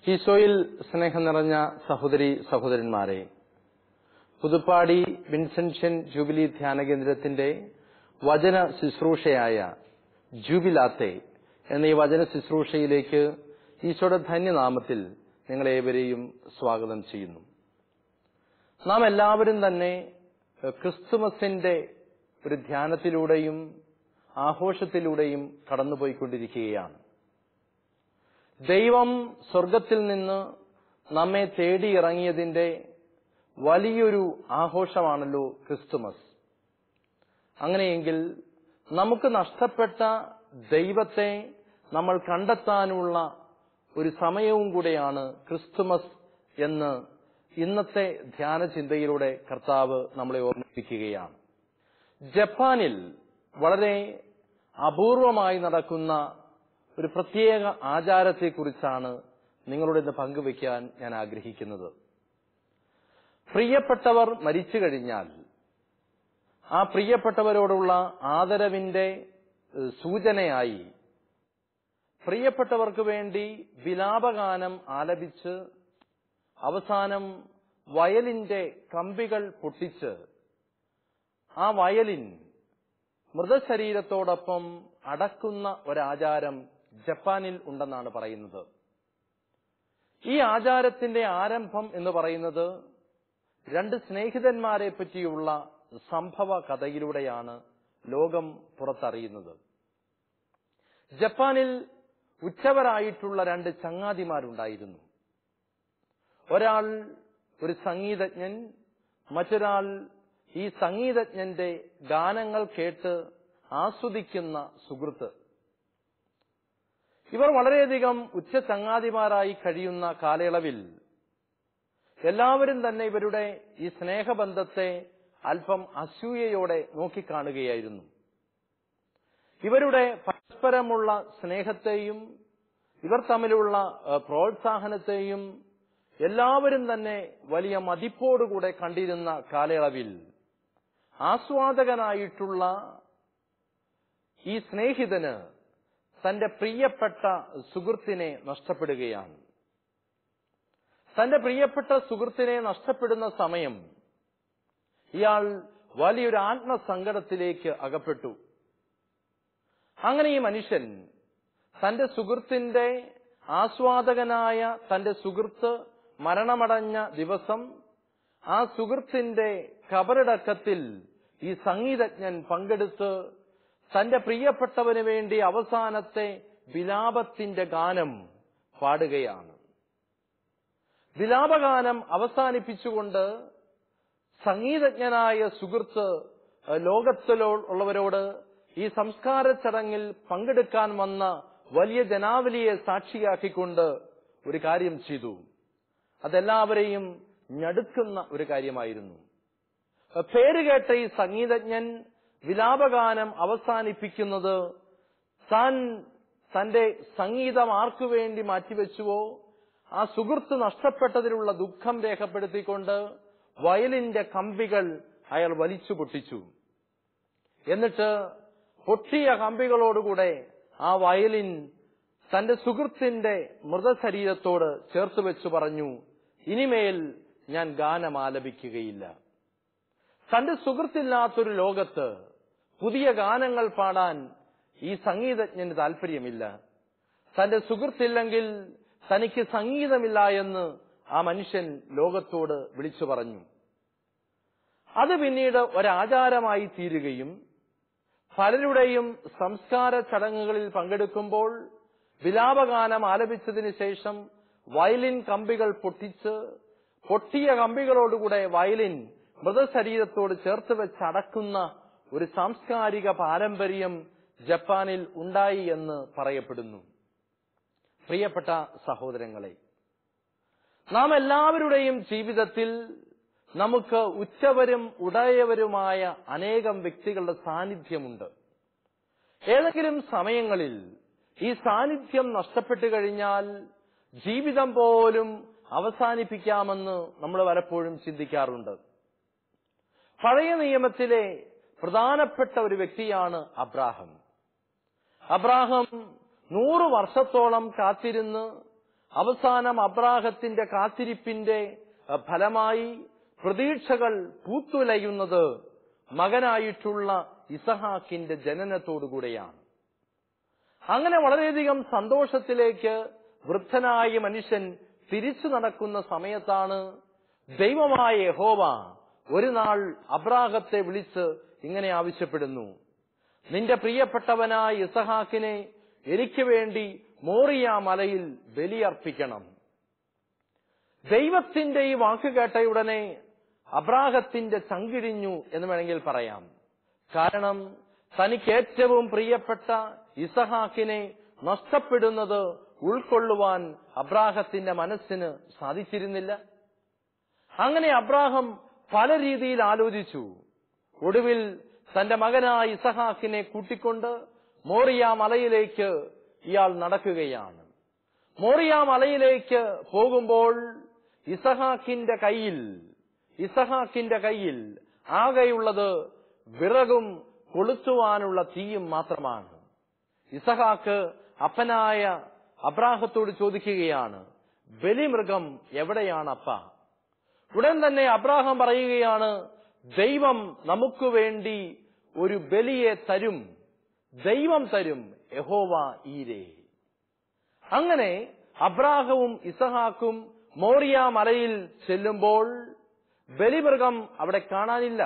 ഈശോയിൽ സ്നേഹം നിറഞ്ഞ സഹോദരി സഹോദരന്മാരെ പുതുപ്പാടി വിൻസെൻഷൻ ജൂബിലി ധ്യാന കേന്ദ്രത്തിന്റെ വചന ശുശ്രൂഷയായ ജൂബിലാത്തെ എന്ന ഈ വചന ശുശ്രൂഷയിലേക്ക് ഈശോയുടെ ധന്യനാമത്തിൽ നിങ്ങളേവരെയും സ്വാഗതം ചെയ്യുന്നു നാം എല്ലാവരും തന്നെ ക്രിസ്തുമസിന്റെ ഒരു ധ്യാനത്തിലൂടെയും ആഘോഷത്തിലൂടെയും കടന്നുപോയിക്കൊണ്ടിരിക്കുകയാണ് ദൈവം സ്വർഗത്തിൽ നിന്ന് നമ്മെ തേടിയിറങ്ങിയതിന്റെ വലിയൊരു ആഘോഷമാണല്ലോ ക്രിസ്തുമസ് അങ്ങനെയെങ്കിൽ നമുക്ക് നഷ്ടപ്പെട്ട ദൈവത്തെ നമ്മൾ കണ്ടെത്താനുള്ള ഒരു സമയവും കൂടെയാണ് ക്രിസ്തുമസ് എന്ന് ഇന്നത്തെ ധ്യാന ചിന്തയിലൂടെ കർത്താവ് നമ്മളെ ഓർമ്മിപ്പിക്കുകയാണ് ജപ്പാനിൽ വളരെ അപൂർവമായി നടക്കുന്ന ഒരു പ്രത്യേക ആചാരത്തെക്കുറിച്ചാണ് നിങ്ങളോട് ഇന്ന് പങ്കുവയ്ക്കാൻ ഞാൻ ആഗ്രഹിക്കുന്നത് പ്രിയപ്പെട്ടവർ മരിച്ചു കഴിഞ്ഞാൽ ആ പ്രിയപ്പെട്ടവരോടുള്ള ആദരവിന്റെ സൂചനയായി പ്രിയപ്പെട്ടവർക്ക് വേണ്ടി വിലാപഗാനം ആലപിച്ച് അവസാനം വയലിന്റെ കമ്പികൾ പൊട്ടിച്ച് ആ വയലിൻ മൃതശരീരത്തോടൊപ്പം അടക്കുന്ന ഒരാചാരം ജപ്പാനിൽ ഉണ്ടെന്നാണ് പറയുന്നത് ഈ ആചാരത്തിന്റെ ആരംഭം എന്ന് പറയുന്നത് രണ്ട് സ്നേഹിതന്മാരെ പറ്റിയുള്ള സംഭവ കഥയിലൂടെയാണ് ലോകം പുറത്തറിയുന്നത് ജപ്പാനിൽ ഉച്ചവരായിട്ടുള്ള രണ്ട് ചങ്ങാതിമാരുണ്ടായിരുന്നു ഒരാൾ ഒരു സംഗീതജ്ഞൻ മറ്റൊരാൾ ഈ സംഗീതജ്ഞന്റെ ഗാനങ്ങൾ കേട്ട് ആസ്വദിക്കുന്ന സുഹൃത്ത് ഇവർ വളരെയധികം ഉച്ച ചങ്ങാതിമാരായി കഴിയുന്ന കാലയളവിൽ എല്ലാവരും തന്നെ ഇവരുടെ ഈ സ്നേഹബന്ധത്തെ അല്പം അസൂയയോടെ നോക്കിക്കാണുകയായിരുന്നു ഇവരുടെ പരസ്പരമുള്ള സ്നേഹത്തെയും ഇവർ തമ്മിലുള്ള പ്രോത്സാഹനത്തെയും എല്ലാവരും തന്നെ വലിയ മതിപ്പോടുകൂടെ കണ്ടിരുന്ന കാലയളവിൽ ആസ്വാദകനായിട്ടുള്ള ഈ സ്നേഹിതന് തന്റെ പ്രിയപ്പെട്ട സുഹൃത്തിനെ നഷ്ടപ്പെടുകയാണ് തന്റെ പ്രിയപ്പെട്ട സുഹൃത്തിനെ നഷ്ടപ്പെടുന്ന സമയം ഇയാൾ വലിയൊരു ആത്മസങ്കടത്തിലേക്ക് അകപ്പെട്ടു അങ്ങനെ ഈ മനുഷ്യൻ തന്റെ സുഹൃത്തിന്റെ ആസ്വാദകനായ തന്റെ സുഹൃത്ത് മരണമടഞ്ഞ ദിവസം ആ സുഹൃത്തിന്റെ കബറടക്കത്തിൽ ഈ സംഗീതജ്ഞൻ പങ്കെടുത്ത് തന്റെ പ്രിയപ്പെട്ടവന് വേണ്ടി അവസാനത്തെ വിലാപത്തിന്റെ ഗാനം പാടുകയാണ് വിലാപഗാനം അവസാനിപ്പിച്ചുകൊണ്ട് സംഗീതജ്ഞനായ സുഹൃത്ത് ലോകത്തിലുള്ളവരോട് ഈ സംസ്കാര ചടങ്ങിൽ പങ്കെടുക്കാൻ വന്ന വലിയ ജനാവലിയെ സാക്ഷിയാക്കിക്കൊണ്ട് ഒരു കാര്യം ചെയ്തു അതെല്ലാവരെയും ഞടുക്കുന്ന ഒരു കാര്യമായിരുന്നു പേരുകേട്ട ഈ സംഗീതജ്ഞൻ വിലാപഗാനം അവസാനിപ്പിക്കുന്നത് താൻ തന്റെ സംഗീതം ആർക്കു വേണ്ടി മാറ്റിവെച്ചുവോ ആ സുഹൃത്ത് നഷ്ടപ്പെട്ടതിലുള്ള ദുഃഖം രേഖപ്പെടുത്തിക്കൊണ്ട് വയലിന്റെ കമ്പികൾ അയാൾ വലിച്ചു പൊട്ടിച്ചു എന്നിട്ട് പൊട്ടിയ കമ്പികളോടുകൂടെ ആ വയലിൻ തന്റെ സുഹൃത്തിന്റെ മൃതശരീരത്തോട് ചേർത്ത് വെച്ചു പറഞ്ഞു ഇനിമേൽ ഞാൻ ഗാനം ആലപിക്കുകയില്ല തന്റെ സുഹൃത്തില്ലാത്തൊരു ലോകത്ത് പുതിയ ഗാനങ്ങൾ പാടാൻ ഈ സംഗീതജ്ഞന് താല്പര്യമില്ല തന്റെ സുഹൃത്തില്ലെങ്കിൽ തനിക്ക് സംഗീതമില്ല എന്ന് ആ മനുഷ്യൻ ലോകത്തോട് വിളിച്ചു പറഞ്ഞു അത് പിന്നീട് ഒരാചാരമായി തീരുകയും പലരുടെയും സംസ്കാര ചടങ്ങുകളിൽ പങ്കെടുക്കുമ്പോൾ വിലാപഗാനം ആലപിച്ചതിന് ശേഷം വയലിൻ കമ്പികൾ പൊട്ടിച്ച് പൊട്ടിയ കമ്പികളോടുകൂടെ വയലിൻ മൃതശരീരത്തോട് ചേർത്ത് വെച്ച് അടക്കുന്ന ഒരു സാംസ്കാരിക പാരമ്പര്യം ജപ്പാനിൽ ഉണ്ടായി എന്ന് പറയപ്പെടുന്നു പ്രിയപ്പെട്ട സഹോദരങ്ങളെ നാം എല്ലാവരുടെയും ജീവിതത്തിൽ നമുക്ക് ഉച്ചവരും ഉടയവരുമായ അനേകം വ്യക്തികളുടെ സാന്നിധ്യമുണ്ട് ഏതെങ്കിലും സമയങ്ങളിൽ ഈ സാന്നിധ്യം നഷ്ടപ്പെട്ടു കഴിഞ്ഞാൽ ജീവിതം പോലും അവസാനിപ്പിക്കാമെന്ന് നമ്മൾ പലപ്പോഴും ചിന്തിക്കാറുണ്ട് പഴയ നിയമത്തിലെ പ്രധാനപ്പെട്ട ഒരു വ്യക്തിയാണ് അബ്രാഹം അബ്രാഹം നൂറ് വർഷത്തോളം കാത്തിരുന്ന് അവസാനം അബ്രാഹത്തിന്റെ കാത്തിരിപ്പിന്റെ അഹ്, ഫലമായി പ്രതീക്ഷകൾ പൂത്തുലയുന്നത് മകനായിട്ടുള്ള ഇസഹാക്കിന്റെ ജനനത്തോടുകൂടെയാണ് അങ്ങനെ വളരെയധികം സന്തോഷത്തിലേക്ക് വൃദ്ധനായ മനുഷ്യൻ തിരിച്ചു നടക്കുന്ന സമയത്താണ് ദൈവമായ യഹോവ ഒരു നാൾ അബ്രാഹത്തെ വിളിച്ച് ഇങ്ങനെ ആവശ്യപ്പെടുന്നു നിന്റെ പ്രിയപ്പെട്ടവനായ ഇസഹാക്കിനെ എനിക്ക് വേണ്ടി മോറിയ മലയിൽ ബലിയർപ്പിക്കണം ദൈവത്തിന്റെ ഈ വാക്ക് കേട്ടയുടനെ അബ്രാഹത്തിന്റെ ചങ്കിടിഞ്ഞു എന്ന് വേണമെങ്കിൽ പറയാം കാരണം തനിക്ക് ഏറ്റവും പ്രിയപ്പെട്ട ഇസഹാക്കിനെ നഷ്ടപ്പെടുന്നത് ഉൾക്കൊള്ളുവാൻ അബ്രാഹത്തിന്റെ മനസ്സിന് സാധിച്ചിരുന്നില്ല അങ്ങനെ അബ്രാഹം പല രീതിയിൽ ആലോചിച്ചു ഒടുവിൽ തന്റെ മകനായ ഇസഹാക്കിനെ കൂട്ടിക്കൊണ്ട് മോറിയ മലയിലേക്ക് ഇയാൾ നടക്കുകയാണ് മോറിയ മലയിലേക്ക് പോകുമ്പോൾ ഇസഹാക്കിന്റെ കയ്യിൽ ഇസഹാക്കിന്റെ കയ്യിൽ ആകെയുള്ളത് വിറകും കൊളുത്തുവാനുള്ള തീയും മാത്രമാണ് ഇസഹാക്ക് അപ്പനായ അബ്രാഹത്തോട് ചോദിക്കുകയാണ് ബലിമൃഗം എവിടെയാണ് അപ്പ ഉടൻ തന്നെ അബ്രാഹം പറയുകയാണ് ദൈവം നമുക്ക് വേണ്ടി ഒരു ബലിയെ തരും ദൈവം തരും യഹോവ ഈരേ അങ്ങനെ അബ്രാഹവും ഇസഹാക്കും മോറിയ മലയിൽ ചെല്ലുമ്പോൾ ബലിമൃഗം അവിടെ കാണാനില്ല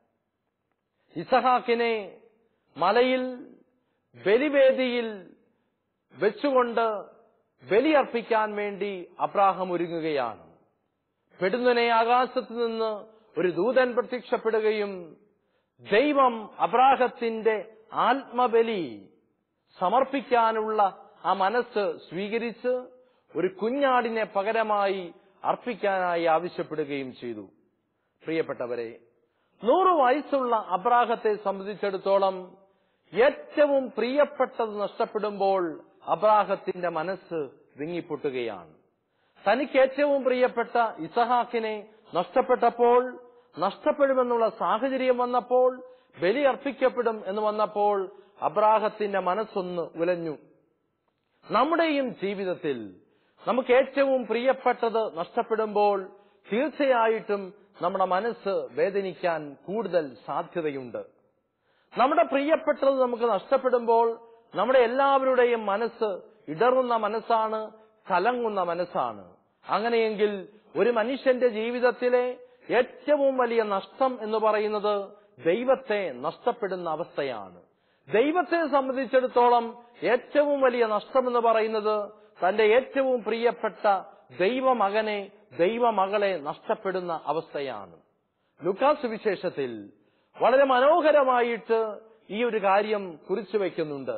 ഇസഹാക്കിനെ മലയിൽ ബലിവേദിയിൽ വെച്ചുകൊണ്ട് ബലിയർപ്പിക്കാൻ വേണ്ടി അബ്രാഹം ഒരുങ്ങുകയാണ് പെടുന്നനെ ആകാശത്ത് നിന്ന് ഒരു ദൂതൻ പ്രത്യക്ഷപ്പെടുകയും ദൈവം അബ്രാഹത്തിന്റെ ആത്മബലി സമർപ്പിക്കാനുള്ള ആ മനസ്സ് സ്വീകരിച്ച് ഒരു കുഞ്ഞാടിനെ പകരമായി അർപ്പിക്കാനായി ആവശ്യപ്പെടുകയും ചെയ്തു പ്രിയപ്പെട്ടവരെ നൂറ് വയസ്സുള്ള അബ്രാഹത്തെ സംബന്ധിച്ചിടത്തോളം ഏറ്റവും പ്രിയപ്പെട്ടത് നഷ്ടപ്പെടുമ്പോൾ അബ്രാഹത്തിന്റെ മനസ്സ് വിങ്ങിപ്പൊട്ടുകയാണ് തനിക്ക് ഏറ്റവും പ്രിയപ്പെട്ട ഇസഹാക്കിനെ നഷ്ടപ്പെട്ടപ്പോൾ നഷ്ടപ്പെടുമെന്നുള്ള സാഹചര്യം വന്നപ്പോൾ ബലി അർപ്പിക്കപ്പെടും എന്ന് വന്നപ്പോൾ അബ്രാഹത്തിന്റെ മനസ്സൊന്ന് ഉലഞ്ഞു നമ്മുടെയും ജീവിതത്തിൽ നമുക്ക് ഏറ്റവും പ്രിയപ്പെട്ടത് നഷ്ടപ്പെടുമ്പോൾ തീർച്ചയായിട്ടും നമ്മുടെ മനസ്സ് വേദനിക്കാൻ കൂടുതൽ സാധ്യതയുണ്ട് നമ്മുടെ പ്രിയപ്പെട്ടത് നമുക്ക് നഷ്ടപ്പെടുമ്പോൾ നമ്മുടെ എല്ലാവരുടെയും മനസ്സ് ഇടറുന്ന മനസ്സാണ് കലങ്ങുന്ന മനസ്സാണ് അങ്ങനെയെങ്കിൽ ഒരു മനുഷ്യന്റെ ജീവിതത്തിലെ ഏറ്റവും വലിയ നഷ്ടം എന്ന് പറയുന്നത് ദൈവത്തെ നഷ്ടപ്പെടുന്ന അവസ്ഥയാണ് ദൈവത്തെ സംബന്ധിച്ചിടത്തോളം ഏറ്റവും വലിയ നഷ്ടം എന്ന് പറയുന്നത് തന്റെ ഏറ്റവും പ്രിയപ്പെട്ട ദൈവമകനെ ദൈവമകളെ നഷ്ടപ്പെടുന്ന അവസ്ഥയാണ് ലുക്കാസ് വിശേഷത്തിൽ വളരെ മനോഹരമായിട്ട് ഈ ഒരു കാര്യം കുറിച്ചു വയ്ക്കുന്നുണ്ട്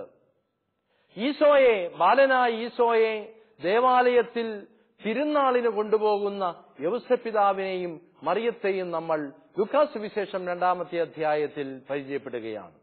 ഈശോയെ ബാലനായ ഈശോയെ ദേവാലയത്തിൽ തിരുനാളിന് കൊണ്ടുപോകുന്ന യൗസപിതാവിനെയും മറിയത്തെയും നമ്മൾ ലുക്കാസ് വിശേഷം രണ്ടാമത്തെ അധ്യായത്തിൽ പരിചയപ്പെടുകയാണ്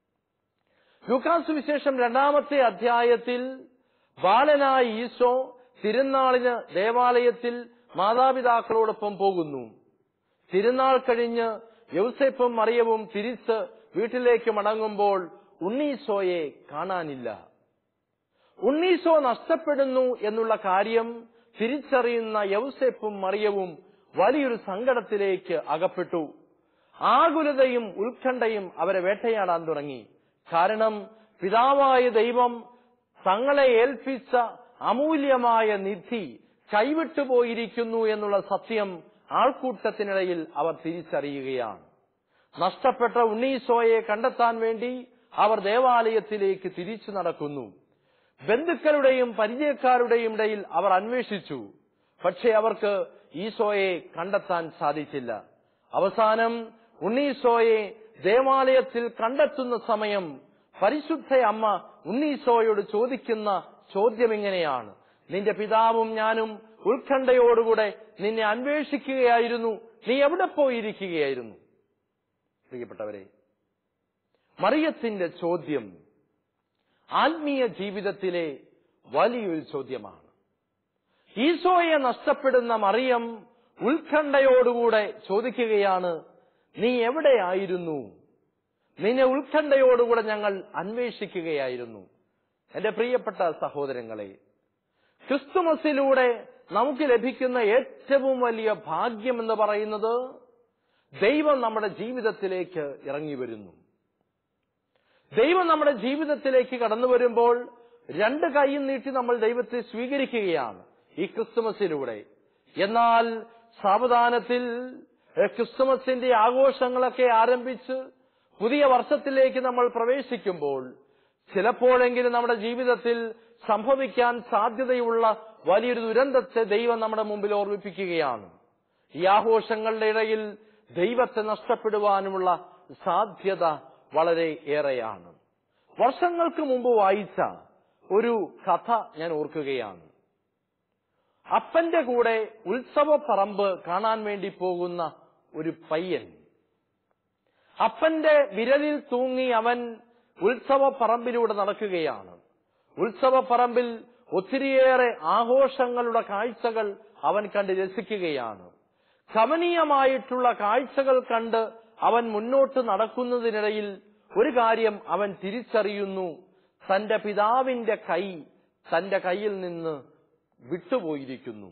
ലുക്കാസ് വിശേഷം രണ്ടാമത്തെ അധ്യായത്തിൽ ബാലനായ ഈശോ തിരുനാളിന് ദേവാലയത്തിൽ മാതാപിതാക്കളോടൊപ്പം പോകുന്നു തിരുനാൾ കഴിഞ്ഞ് യൗസേപ്പും മറിയവും തിരിച്ച് വീട്ടിലേക്ക് മടങ്ങുമ്പോൾ ഉണ്ണീശോയെ കാണാനില്ല ഉണ്ണീശോ നഷ്ടപ്പെടുന്നു എന്നുള്ള കാര്യം തിരിച്ചറിയുന്ന യൗസേപ്പും മറിയവും വലിയൊരു സങ്കടത്തിലേക്ക് അകപ്പെട്ടു ആകുലതയും ഉത്കണ്ഠയും അവരെ വേട്ടയാടാൻ തുടങ്ങി കാരണം പിതാവായ ദൈവം തങ്ങളെ ഏൽപ്പിച്ച അമൂല്യമായ നിധി കൈവിട്ടുപോയിരിക്കുന്നു എന്നുള്ള സത്യം ആൾക്കൂട്ടത്തിനിടയിൽ അവർ തിരിച്ചറിയുകയാണ് നഷ്ടപ്പെട്ട ഉണ്ണീശോയെ കണ്ടെത്താൻ വേണ്ടി അവർ ദേവാലയത്തിലേക്ക് തിരിച്ചു നടക്കുന്നു ബന്ധുക്കളുടെയും പരിചയക്കാരുടെയും ഇടയിൽ അവർ അന്വേഷിച്ചു പക്ഷേ അവർക്ക് ഈശോയെ കണ്ടെത്താൻ സാധിച്ചില്ല അവസാനം ഉണ്ണീശോയെ ദേവാലയത്തിൽ കണ്ടെത്തുന്ന സമയം പരിശുദ്ധ അമ്മ ഉണ്ണീശോയോട് ചോദിക്കുന്ന ചോദ്യം ഇങ്ങനെയാണ് നിന്റെ പിതാവും ഞാനും ഉത്കണ്ഠയോടുകൂടെ നിന്നെ അന്വേഷിക്കുകയായിരുന്നു നീ എവിടെ പോയിരിക്കുകയായിരുന്നു പ്രിയപ്പെട്ടവരെ മറിയത്തിന്റെ ചോദ്യം ആത്മീയ ജീവിതത്തിലെ വലിയൊരു ചോദ്യമാണ് ഈശോയെ നഷ്ടപ്പെടുന്ന മറിയം ഉത്കണ്ഠയോടുകൂടെ ചോദിക്കുകയാണ് നീ എവിടെയായിരുന്നു നിന്നെ ഉത്കണ്ഠയോടുകൂടെ ഞങ്ങൾ അന്വേഷിക്കുകയായിരുന്നു എന്റെ പ്രിയപ്പെട്ട സഹോദരങ്ങളെ ക്രിസ്തുമസിലൂടെ നമുക്ക് ലഭിക്കുന്ന ഏറ്റവും വലിയ ഭാഗ്യം എന്ന് പറയുന്നത് ദൈവം നമ്മുടെ ജീവിതത്തിലേക്ക് ഇറങ്ങി വരുന്നു ദൈവം നമ്മുടെ ജീവിതത്തിലേക്ക് കടന്നു വരുമ്പോൾ രണ്ട് കൈയും നീട്ടി നമ്മൾ ദൈവത്തെ സ്വീകരിക്കുകയാണ് ഈ ക്രിസ്തുമസിലൂടെ എന്നാൽ സാവധാനത്തിൽ ഏഹ്, ക്രിസ്തുമസിന്റെ ആഘോഷങ്ങളൊക്കെ ആരംഭിച്ച് പുതിയ വർഷത്തിലേക്ക് നമ്മൾ പ്രവേശിക്കുമ്പോൾ ചിലപ്പോഴെങ്കിലും നമ്മുടെ ജീവിതത്തിൽ സംഭവിക്കാൻ സാധ്യതയുള്ള വലിയൊരു ദുരന്തത്തെ ദൈവം നമ്മുടെ മുമ്പിൽ ഓർമ്മിപ്പിക്കുകയാണ് ഈ ആഘോഷങ്ങളുടെ ഇടയിൽ ദൈവത്തെ നഷ്ടപ്പെടുവാനുമുള്ള സാധ്യത വളരെ ഏറെയാണ് വർഷങ്ങൾക്ക് മുമ്പ് വായിച്ച ഒരു കഥ ഞാൻ ഓർക്കുകയാണ് അപ്പന്റെ കൂടെ ഉത്സവ പറമ്പ് കാണാൻ വേണ്ടി പോകുന്ന ഒരു പയ്യൻ അപ്പന്റെ വിരലിൽ തൂങ്ങി അവൻ ഉത്സവ പറമ്പിലൂടെ നടക്കുകയാണ് ഉത്സവ പറമ്പിൽ ഒത്തിരിയേറെ ആഘോഷങ്ങളുടെ കാഴ്ചകൾ അവൻ കണ്ട് രസിക്കുകയാണ് കമനീയമായിട്ടുള്ള കാഴ്ചകൾ കണ്ട് അവൻ മുന്നോട്ട് നടക്കുന്നതിനിടയിൽ ഒരു കാര്യം അവൻ തിരിച്ചറിയുന്നു തന്റെ പിതാവിന്റെ കൈ തന്റെ കയ്യിൽ നിന്ന് വിട്ടുപോയിരിക്കുന്നു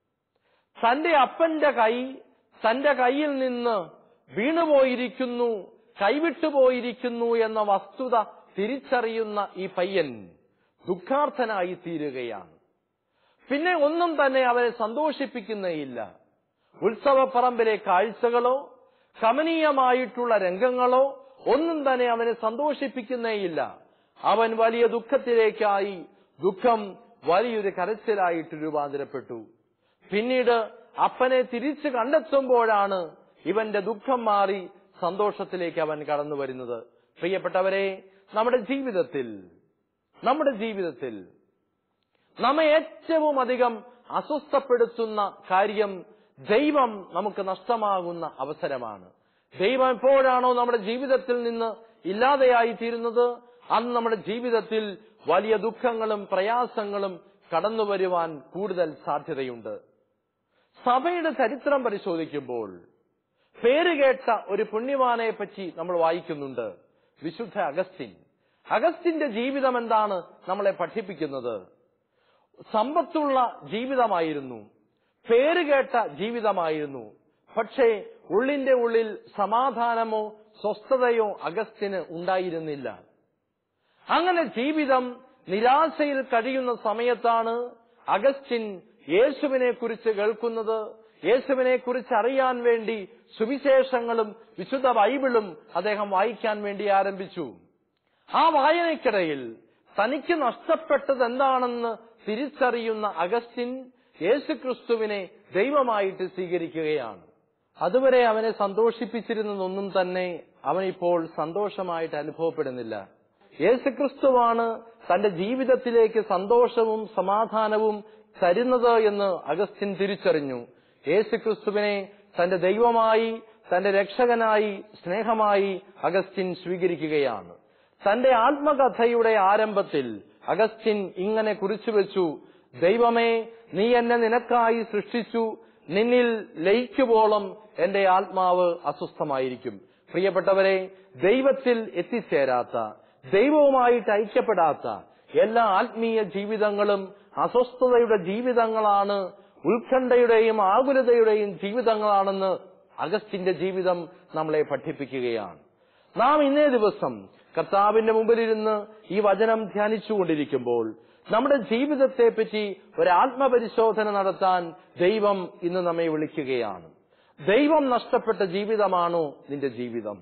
തന്റെ അപ്പന്റെ കൈ തന്റെ കയ്യിൽ നിന്ന് വീണുപോയിരിക്കുന്നു കൈവിട്ടുപോയിരിക്കുന്നു എന്ന വസ്തുത തിരിച്ചറിയുന്ന ഈ പയ്യൻ ദുഃഖാർത്ഥനായി തീരുകയാണ് പിന്നെ ഒന്നും തന്നെ അവനെ സന്തോഷിപ്പിക്കുന്നേയില്ല ഉത്സവപ്പറമ്പിലെ കാഴ്ചകളോ കമനീയമായിട്ടുള്ള രംഗങ്ങളോ ഒന്നും തന്നെ അവനെ സന്തോഷിപ്പിക്കുന്നേയില്ല അവൻ വലിയ ദുഃഖത്തിലേക്കായി ദുഃഖം വലിയൊരു കരച്ചിലായിട്ട് രൂപാന്തരപ്പെട്ടു പിന്നീട് അപ്പനെ തിരിച്ചു കണ്ടെത്തുമ്പോഴാണ് ഇവന്റെ ദുഃഖം മാറി സന്തോഷത്തിലേക്ക് അവൻ കടന്നു വരുന്നത് പ്രിയപ്പെട്ടവരെ നമ്മുടെ ജീവിതത്തിൽ നമ്മുടെ ജീവിതത്തിൽ നമ്മെ ഏറ്റവും അധികം അസ്വസ്ഥപ്പെടുത്തുന്ന കാര്യം ദൈവം നമുക്ക് നഷ്ടമാകുന്ന അവസരമാണ് ദൈവം എപ്പോഴാണോ നമ്മുടെ ജീവിതത്തിൽ നിന്ന് ഇല്ലാതെയായി തീരുന്നത് അന്ന് നമ്മുടെ ജീവിതത്തിൽ വലിയ ദുഃഖങ്ങളും പ്രയാസങ്ങളും കടന്നു വരുവാൻ കൂടുതൽ സാധ്യതയുണ്ട് സഭയുടെ ചരിത്രം പരിശോധിക്കുമ്പോൾ പേരുകേട്ട ഒരു പുണ്യവാനെ പറ്റി നമ്മൾ വായിക്കുന്നുണ്ട് വിശുദ്ധ അഗസ്റ്റിൻ അഗസ്റ്റിന്റെ ജീവിതം എന്താണ് നമ്മളെ പഠിപ്പിക്കുന്നത് സമ്പത്തുള്ള ജീവിതമായിരുന്നു പേരുകേട്ട ജീവിതമായിരുന്നു പക്ഷേ ഉള്ളിന്റെ ഉള്ളിൽ സമാധാനമോ സ്വസ്ഥതയോ അഗസ്റ്റിന് ഉണ്ടായിരുന്നില്ല അങ്ങനെ ജീവിതം നിരാശയിൽ കഴിയുന്ന സമയത്താണ് അഗസ്റ്റിൻ യേശുവിനെ കുറിച്ച് കേൾക്കുന്നത് യേശുവിനെ കുറിച്ച് അറിയാൻ വേണ്ടി സുവിശേഷങ്ങളും വിശുദ്ധ ബൈബിളും അദ്ദേഹം വായിക്കാൻ വേണ്ടി ആരംഭിച്ചു ആ വായനയ്ക്കിടയിൽ തനിക്ക് നഷ്ടപ്പെട്ടത് എന്താണെന്ന് തിരിച്ചറിയുന്ന അഗസ്റ്റിൻ യേശുക്രിസ്തുവിനെ ദൈവമായിട്ട് സ്വീകരിക്കുകയാണ് അതുവരെ അവനെ സന്തോഷിപ്പിച്ചിരുന്നതൊന്നും തന്നെ അവനിപ്പോൾ സന്തോഷമായിട്ട് അനുഭവപ്പെടുന്നില്ല യേശുക്രിസ്തുവാണ് തന്റെ ജീവിതത്തിലേക്ക് സന്തോഷവും സമാധാനവും തരുന്നത് എന്ന് അഗസ്റ്റിൻ തിരിച്ചറിഞ്ഞു യേശുക്രിസ്തുവിനെ തന്റെ ദൈവമായി തന്റെ രക്ഷകനായി സ്നേഹമായി അഗസ്റ്റിൻ സ്വീകരിക്കുകയാണ് തന്റെ ആത്മകഥയുടെ ആരംഭത്തിൽ അഗസ്റ്റിൻ ഇങ്ങനെ കുറിച്ചുവെച്ചു ദൈവമേ നീ എന്നെ നിനക്കായി സൃഷ്ടിച്ചു നിന്നിൽ ലയിക്കുവോളം എന്റെ ആത്മാവ് അസ്വസ്ഥമായിരിക്കും പ്രിയപ്പെട്ടവരെ ദൈവത്തിൽ എത്തിച്ചേരാത്ത ദൈവവുമായിട്ട് ഐക്യപ്പെടാത്ത എല്ലാ ആത്മീയ ജീവിതങ്ങളും അസ്വസ്ഥതയുടെ ജീവിതങ്ങളാണ് ഉത്കണ്ഠയുടെയും ആകുലതയുടെയും ജീവിതങ്ങളാണെന്ന് അഗസ്റ്റിന്റെ ജീവിതം നമ്മളെ പഠിപ്പിക്കുകയാണ് നാം ഇന്നേ ദിവസം കർത്താവിന്റെ മുമ്പിലിരുന്ന് ഈ വചനം ധ്യാനിച്ചുകൊണ്ടിരിക്കുമ്പോൾ നമ്മുടെ ജീവിതത്തെ പറ്റി ഒരു ആത്മപരിശോധന നടത്താൻ ദൈവം ഇന്ന് നമ്മെ വിളിക്കുകയാണ് ദൈവം നഷ്ടപ്പെട്ട ജീവിതമാണോ നിന്റെ ജീവിതം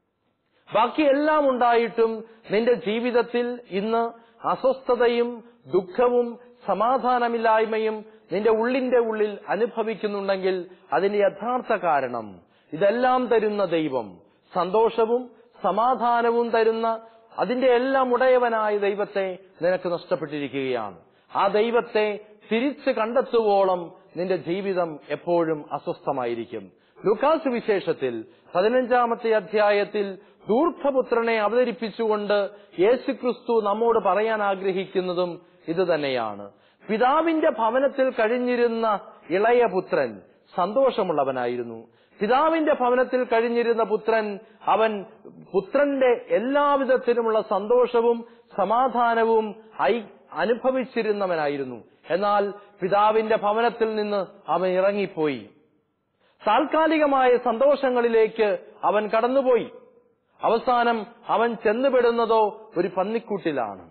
ബാക്കി എല്ലാം ഉണ്ടായിട്ടും നിന്റെ ജീവിതത്തിൽ ഇന്ന് അസ്വസ്ഥതയും ദുഃഖവും സമാധാനമില്ലായ്മയും നിന്റെ ഉള്ളിന്റെ ഉള്ളിൽ അനുഭവിക്കുന്നുണ്ടെങ്കിൽ അതിന്റെ യഥാർത്ഥ കാരണം ഇതെല്ലാം തരുന്ന ദൈവം സന്തോഷവും സമാധാനവും തരുന്ന അതിന്റെ എല്ലാം ഉടയവനായ ദൈവത്തെ നിനക്ക് നഷ്ടപ്പെട്ടിരിക്കുകയാണ് ആ ദൈവത്തെ തിരിച്ച് കണ്ടെത്തുവോളം നിന്റെ ജീവിതം എപ്പോഴും അസ്വസ്ഥമായിരിക്കും ലുക്കാസ് വിശേഷത്തിൽ പതിനഞ്ചാമത്തെ അധ്യായത്തിൽ ദൂർഘപുത്രനെ അവതരിപ്പിച്ചുകൊണ്ട് യേശുക്രിസ്തു നമ്മോട് പറയാൻ ആഗ്രഹിക്കുന്നതും ഇത് തന്നെയാണ് പിതാവിന്റെ ഭവനത്തിൽ കഴിഞ്ഞിരുന്ന ഇളയ പുത്രൻ സന്തോഷമുള്ളവനായിരുന്നു പിതാവിന്റെ ഭവനത്തിൽ കഴിഞ്ഞിരുന്ന പുത്രൻ അവൻ പുത്രന്റെ എല്ലാവിധത്തിലുമുള്ള സന്തോഷവും സമാധാനവും ഐ അനുഭവിച്ചിരുന്നവനായിരുന്നു എന്നാൽ പിതാവിന്റെ ഭവനത്തിൽ നിന്ന് അവൻ ഇറങ്ങിപ്പോയി താൽക്കാലികമായ സന്തോഷങ്ങളിലേക്ക് അവൻ കടന്നുപോയി അവസാനം അവൻ ചെന്നുപെടുന്നതോ ഒരു പന്നിക്കൂട്ടിലാണ്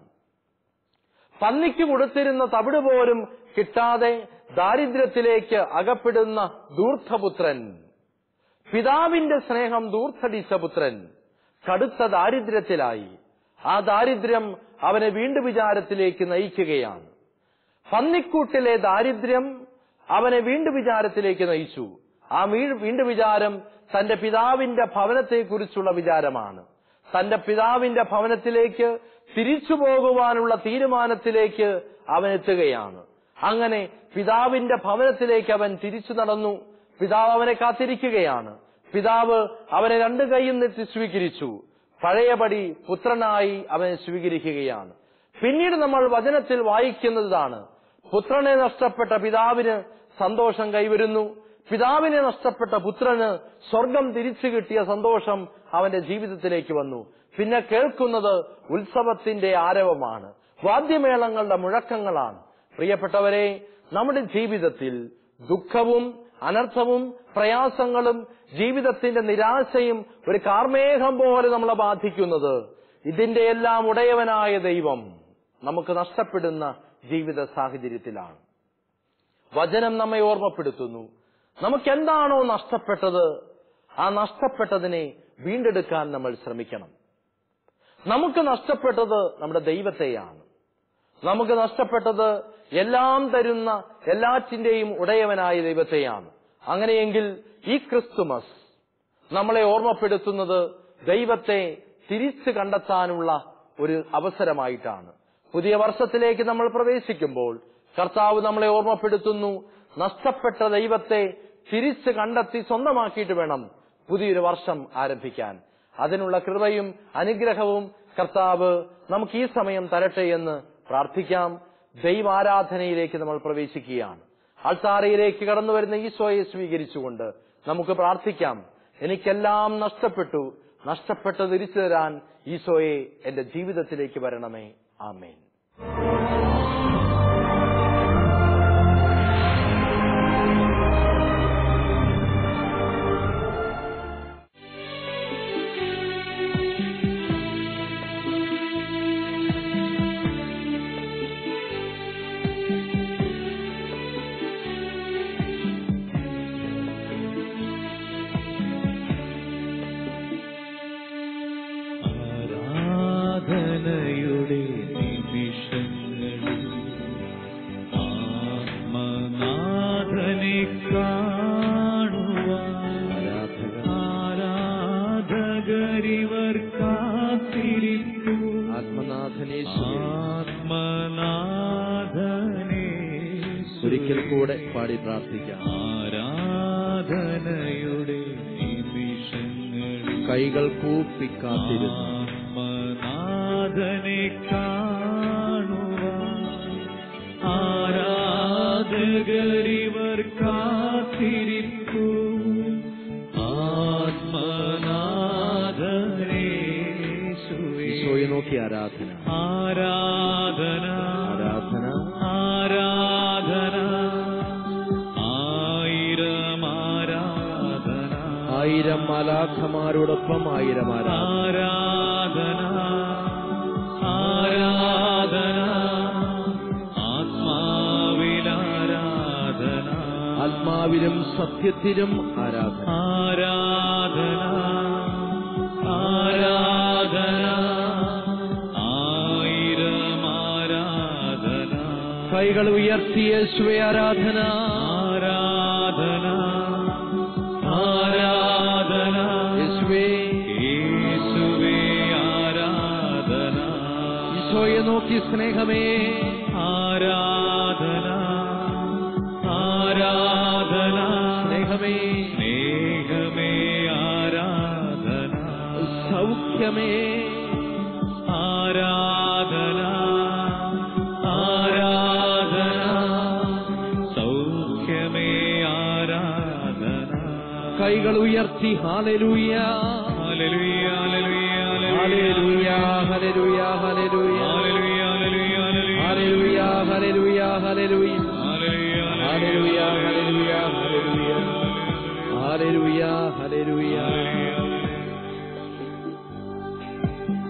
പന്നിക്ക് കൊടുത്തിരുന്ന തവിട് പോലും കിട്ടാതെ ദാരിദ്ര്യത്തിലേക്ക് അകപ്പെടുന്ന ദൂർദ്ധപുത്രൻ പിതാവിന്റെ സ്നേഹം ദൂർത്തടിച്ച പുത്രൻ കടുത്ത ദാരിദ്ര്യത്തിലായി ആ ദാരിദ്ര്യം അവനെ വീണ്ടും വിചാരത്തിലേക്ക് നയിക്കുകയാണ് പന്നിക്കൂട്ടിലെ ദാരിദ്ര്യം അവനെ വീണ്ടും വിചാരത്തിലേക്ക് നയിച്ചു ആ വീ- വീണ്ടും വിചാരം തന്റെ പിതാവിന്റെ ഭവനത്തെക്കുറിച്ചുള്ള വിചാരമാണ് തന്റെ പിതാവിന്റെ ഭവനത്തിലേക്ക് തിരിച്ചു പോകുവാനുള്ള തീരുമാനത്തിലേക്ക് അവൻ എത്തുകയാണ് അങ്ങനെ പിതാവിന്റെ ഭവനത്തിലേക്ക് അവൻ തിരിച്ചു നടന്നു പിതാവ് അവനെ കാത്തിരിക്കുകയാണ് പിതാവ് അവനെ രണ്ടു കൈയും നെത്തി സ്വീകരിച്ചു പഴയപടി പുത്രനായി അവനെ സ്വീകരിക്കുകയാണ് പിന്നീട് നമ്മൾ വചനത്തിൽ വായിക്കുന്നതാണ് പുത്രനെ നഷ്ടപ്പെട്ട പിതാവിന് സന്തോഷം കൈവരുന്നു പിതാവിനെ നഷ്ടപ്പെട്ട പുത്രന് സ്വർഗം തിരിച്ചു കിട്ടിയ സന്തോഷം അവന്റെ ജീവിതത്തിലേക്ക് വന്നു പിന്നെ കേൾക്കുന്നത് ഉത്സവത്തിന്റെ ആരവമാണ് വാദ്യമേളങ്ങളുടെ മുഴക്കങ്ങളാണ് പ്രിയപ്പെട്ടവരെ നമ്മുടെ ജീവിതത്തിൽ ദുഃഖവും അനർത്ഥവും പ്രയാസങ്ങളും ജീവിതത്തിന്റെ നിരാശയും ഒരു കാർമേഘം പോലെ നമ്മളെ ബാധിക്കുന്നത് ഇതിന്റെ എല്ലാം ഉടയവനായ ദൈവം നമുക്ക് നഷ്ടപ്പെടുന്ന ജീവിത സാഹചര്യത്തിലാണ് വചനം നമ്മെ ഓർമ്മപ്പെടുത്തുന്നു നമുക്ക് എന്താണോ നഷ്ടപ്പെട്ടത് ആ നഷ്ടപ്പെട്ടതിനെ വീണ്ടെടുക്കാൻ നമ്മൾ ശ്രമിക്കണം നമുക്ക് നഷ്ടപ്പെട്ടത് നമ്മുടെ ദൈവത്തെയാണ് നമുക്ക് നഷ്ടപ്പെട്ടത് എല്ലാം തരുന്ന എല്ലാറ്റിന്റെയും ഉടയവനായ ദൈവത്തെയാണ് അങ്ങനെയെങ്കിൽ ഈ ക്രിസ്തുമസ് നമ്മളെ ഓർമ്മപ്പെടുത്തുന്നത് ദൈവത്തെ തിരിച്ചു കണ്ടെത്താനുള്ള ഒരു അവസരമായിട്ടാണ് പുതിയ വർഷത്തിലേക്ക് നമ്മൾ പ്രവേശിക്കുമ്പോൾ കർത്താവ് നമ്മളെ ഓർമ്മപ്പെടുത്തുന്നു നഷ്ടപ്പെട്ട ദൈവത്തെ തിരിച്ചു കണ്ടെത്തി സ്വന്തമാക്കിയിട്ട് വേണം പുതിയൊരു വർഷം ആരംഭിക്കാൻ അതിനുള്ള കൃപയും അനുഗ്രഹവും കർത്താവ് നമുക്ക് ഈ സമയം തരട്ടെ എന്ന് പ്രാർത്ഥിക്കാം ദൈവാരാധനയിലേക്ക് നമ്മൾ പ്രവേശിക്കുകയാണ് അൾത്താരയിലേക്ക് കടന്നു വരുന്ന ഈശോയെ സ്വീകരിച്ചുകൊണ്ട് നമുക്ക് പ്രാർത്ഥിക്കാം എനിക്കെല്ലാം നഷ്ടപ്പെട്ടു നഷ്ടപ്പെട്ട് തിരിച്ചു തരാൻ ഈശോയെ എന്റെ ജീവിതത്തിലേക്ക് വരണമേ ആമേൻ ആരാധനയുടെ നിമിഷങ്ങളിൽ ആത്മനാഥനെ കാണുവാൻ ആരാധകരിവർ കാത്തിരിപ്പു ആത്മനാഥനെ ആത്മനാഥനെ ഒരിക്കൽ കൂടെ പാടി പ്രാർത്ഥിക്കാം ആരാധനയുടെ നിമിഷങ്ങളിൽ കൈകൾ കൂപ്പി കാത്തിരുന്നു ആത്മനാഥനെ കാണുവാൻ ആരാധകരിവർ കാത്തിരിപ്പു ആത്മനാഥനേശുവേ ഈശോയെ നോക്കി ആരാധന ആരാധന ആരാധന ആരാധന ആയിരം ആരാധന ആയിരം മാലാഖമാരോടൊപ്പം ആയിരം ആരാധന ആരാധന ആരാധന ആത്മാവിലാരാധന ആത്മാവിലും സത്യത്തിലും ആരാധന ആരാധന ആരാധന ആയിരം ആരാധന കൈകൾ ഉയർത്തി യേശുവെ ആരാധന ആരാധന ആരാധന യേശുവേ യേശുവേ ആരാധന ഈശോയെ നോക്കി സ്നേഹമേ ആരാധന ആരാധന സ്നേഹമേ സ്നേഹമേ ആരാധന സൗഖ്യമേ ആരാധന ആരാധന സൗഖ്യമേ ആരാധന കൈകൾ ഉയർത്തി hallelujah hallelujah hallelujah hallelujah hallelujah hallelujah hallelujah hallelujah hallelujah hallelujah hallelujah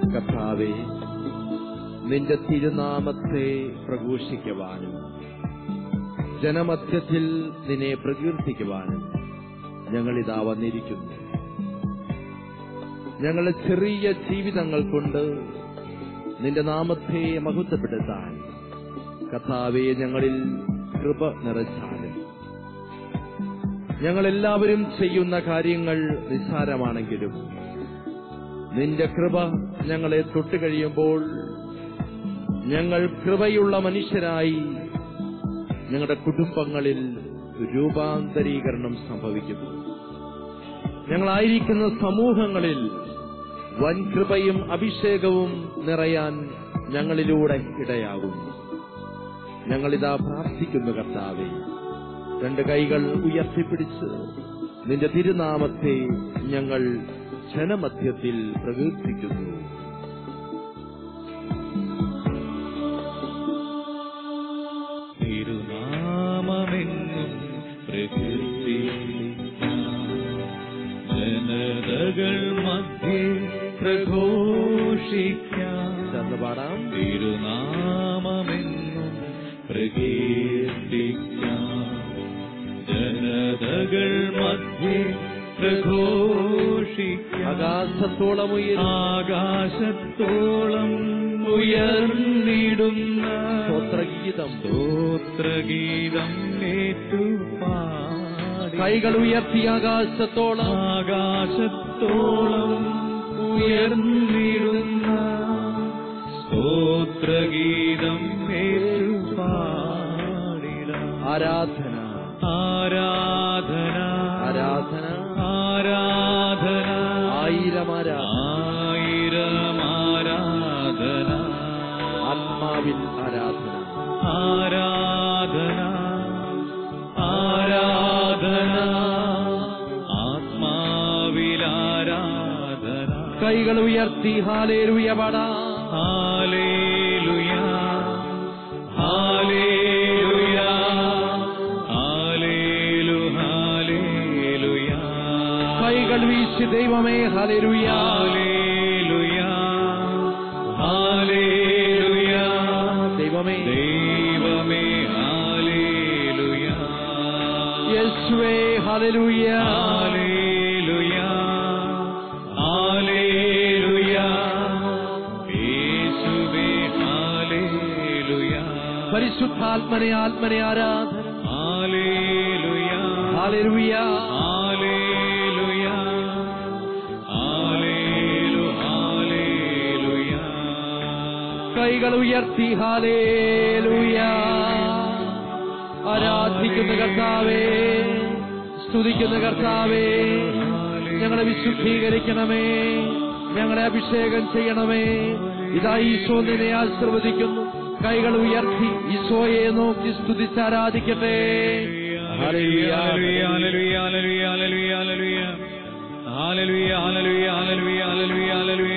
കർത്താവേ നിന്റെ തിരുനാമത്തെ പ്രഘോഷിക്കുവാനും ജനമധ്യത്തിൽ നിന്നെ പ്രകീർത്തിക്കുവാനും ഞങ്ങളിതാ വന്നിരിക്കുന്നു ഞങ്ങളുടെ ചെറിയ ജീവിതങ്ങൾ കൊണ്ട് നിന്റെ നാമത്തെ മഹത്വപ്പെടുത്താൻ കഥാവെ ഞങ്ങളിൽ കൃപ നിറച്ചാലും ഞങ്ങളെല്ലാവരും ചെയ്യുന്ന കാര്യങ്ങൾ നിസ്സാരമാണെങ്കിലും നിന്റെ കൃപ ഞങ്ങളെ തൊട്ടുകഴിയുമ്പോൾ ഞങ്ങൾ കൃപയുള്ള മനുഷ്യരായി ഞങ്ങളുടെ കുടുംബങ്ങളിൽ രൂപാന്തരീകരണം സംഭവിക്കുന്നു ഞങ്ങളായിരിക്കുന്ന സമൂഹങ്ങളിൽ വൻ കൃപയും അഭിഷേകവും നിറയാൻ ഞങ്ങളിലൂടെ ഇടയാകുന്നു ഞങ്ങളിതാ പ്രാർത്ഥിക്കുന്നു കർത്താവെ രണ്ട് കൈകൾ ഉയർത്തിപ്പിടിച്ച് നിന്റെ തിരുനാമത്തെ ഞങ്ങൾ ജനമധ്യത്തിൽ പ്രകീർത്തിക്കുന്നു തിരുനാമമെന്നും പ്രകീർത്തിക്കാം ജനതകൾ മധ്യേ പ്രഘോഷിക്കാം ചേർന്ന് പാടാം തിരുനാമമെന്നും പ്രകീർത്തിക്കാം ജനതകൾ മധ്യേ പ്രഘോഷിക്കാം ആകാശത്തോളം ഉയരും ആകാശത്തോളം ഉയർന്നിടുന്ന സ്തോത്രഗീതം സ്തോത്രഗീതം ഏറ്റുപാടി കൈകൾ ഉയർത്തി ആകാശത്തോളം ആകാശത്തോളം ഉയർന്നിടുന്ന സ്തോത്രഗീതം ഏറ്റുപാടിടാം ആരാധന ആരാധന ആരാധന ആരാധന ആയിരം ആരാധന ആയിരം ആരാധന ആത്മാവിൽ ആരാധന ആരാധന ആരാധന ആത്മാവിൽ ആരാധന കൈകൾ ഉയർത്തി ഹാലേലുയ പാടാം ഹാലേലുയ ഹാലേലുയ ഹാലേലു ഹാലേലുയ കൈകൾ വീശി ദൈവമേ ഹാലേലുയ ഹാലേലുയ ഹാലേലുയ ദൈവമേ ദൈവമേ ഹാലേലുയ യേശുവേ ഹാലേലുയ ഹാലേലുയ ഹാലേലുയ യേശുവേ ഹാലേലുയ പരിശുദ്ധാത്മനെ ആത്മനെ ആരാധന ഹാലേലുയ ഹാലേലുയ ഹാലേലുയ ഹാലേലു ഹാലേലുയ കൈകൾ ഉയർത്തി ഹാലേലുയ ആരാധിക്കുന്ന കർത്താവേ സ്തുതിക്കുന്ന കർത്താവേ ഞങ്ങളെ വിശുദ്ധീകരിക്കണമേ ഞങ്ങളെ അഭിഷേകം ചെയ്യണമേ ഇതാ ഈശോ നിന്നെ ആശീർവദിക്കുന്നു കൈകൾ ഉയർത്തി ഈശോയെ നോക്കി സ്തുതിച്ചാരാധിക്കട്ടെ ഹല്ലേലൂയ. Hallelujah hallelujah hallelujah hallelujah hallelujah hallelujah hallelujah hallelujah